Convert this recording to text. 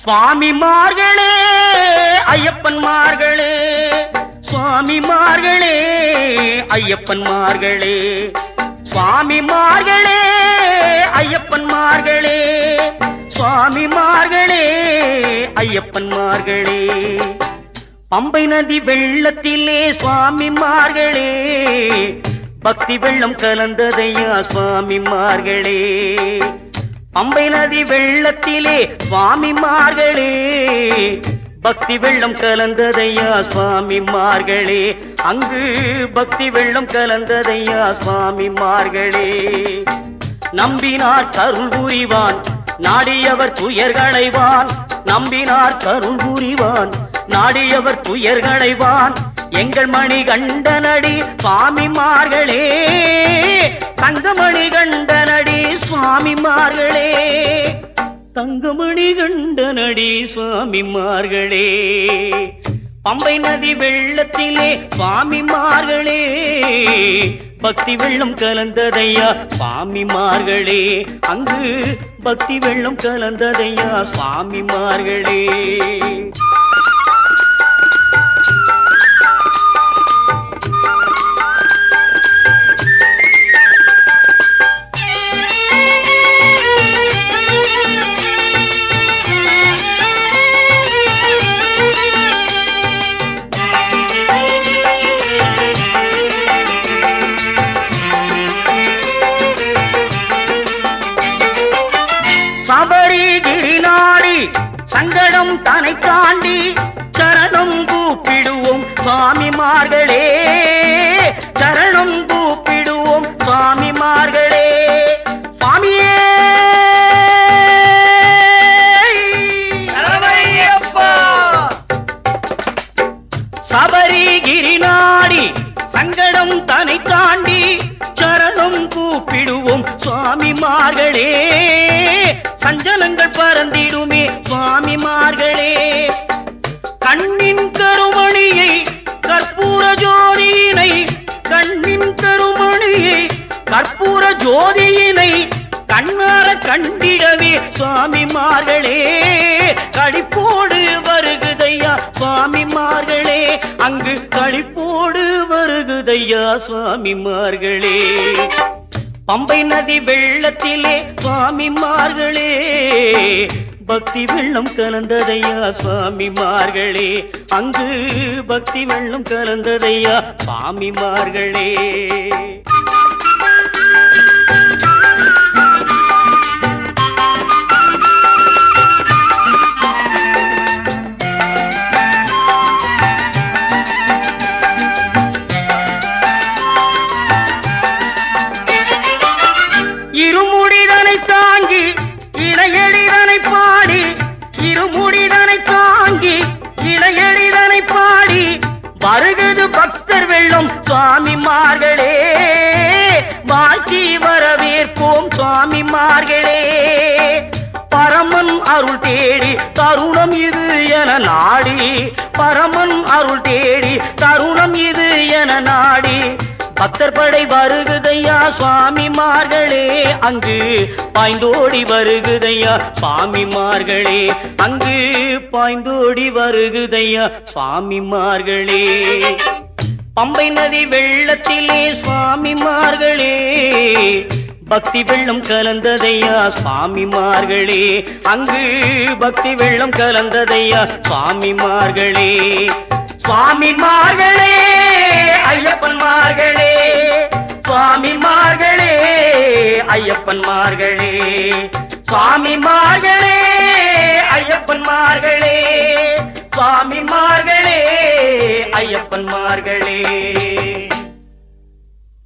சுவாமிமார்களே ஐயப்பன்மார்களே சுவாமிமார்களே ஐயப்பன்மார்களே சுவாமிமார்களே ஐயப்பன்மார்களே சுவாமிமார்களே ஐயப்பன்மார்களே பம்பை நதி வெள்ளத்திலே சுவாமிமார்களே பக்தி வெள்ளம் கலந்ததையா சுவாமிமார்களே பம்பை நதி வெள்ளத்திலே சுவாமிமார்களே பக்தி வெள்ளம் கலந்ததையா சுவாமிமார்களே அங்கு பக்தி வெள்ளம் கலந்ததையா சுவாமிமார்களே நம்பினார் கருள் புரிவான் நாடியவர் துயர்களைவான் நம்பினார் கருள் புரிவான் நாடியவர் துயர்களைவான் எங்கள் மணி கண்டனடி சுவாமிமார்களே தங்கமணி கண்டனடி சுவாமிமார்களே தங்கமணி கண்டனடி சுவாமிமார்களே பம்பை நதி வெள்ளத்திலே சுவாமிமார்களே பக்தி வெள்ளம் கலந்ததையா சுவாமிமார்களே அங்கு பக்தி வெள்ளம் கலந்ததையா சுவாமிமார்களே சபரிகிரி நாடி சங்கடம் தனை தாண்டி சரணம் கூப்பிடுவோம் சுவாமிமார்களே சரணம் கூப்பிடுவோம் சுவாமிமார்களே சுவாமியே சபரிகிரி நாடி சங்கடம் தனை தாண்டி சரணம் கூப்பிடுவோம் சுவாமிமார்களே சஞ்சலங்கள் பறந்திடுமே சுவாமிமார்களே கண்ணின் கருமணியை கற்பூர ஜோதியினை கண்ணின் கருமணியை கற்பூர ஜோதியினை கண்ணார கண்டிடவே சுவாமிமார்களே கழிப்போடு வருகுதையா சுவாமிமார்களே அங்கு கழிப்போடு வருகுதையா சுவாமிமார்களே பம்பை நதி வெள்ளத்திலே சுவாமிமார்களே பக்தி வெள்ளம் கலந்ததையா சுவாமிமார்களே அங்கு பக்தி வெள்ளம் கலந்ததையா சுவாமிமார்களே இருமுடிதனை தாங்கி இளையடிதனை பாடி இருமுடிதனை தாங்கி இளையடிதனை பாடி வருகிறது பக்தர் வெள்ளம் சுவாமிமார்களே வாழ்த்தி வரவேற்போம் சுவாமிமார்களே பரமன் அருள் தேடி தருணம் இது என நாடி பரமன் அருள் தேடி தருணம் இது என நாடி பக்தர் படை வருகுதையா சுவாமிமார்களே அங்கு பாய்ந்தோடி வருகுதையா சுவாமிமார்களே அங்கு பாய்ந்தோடி வருகுதையா சுவாமிமார்களே பம்பை நதி வெள்ளத்திலே சுவாமிமார்களே பக்தி வெள்ளம் கலந்ததையா சுவாமிமார்களே அங்கு பக்தி வெள்ளம் கலந்ததையா சுவாமிமார்களே சுவாமிமார்களே ஐயப்பன்மார்களே சுவாமிமார்களே ஐயப்பன்மார்களே சுவாமிமார்களே ஐயப்பன்மார்களே சுவாமிமார்களே ஐயப்பன்மார்களே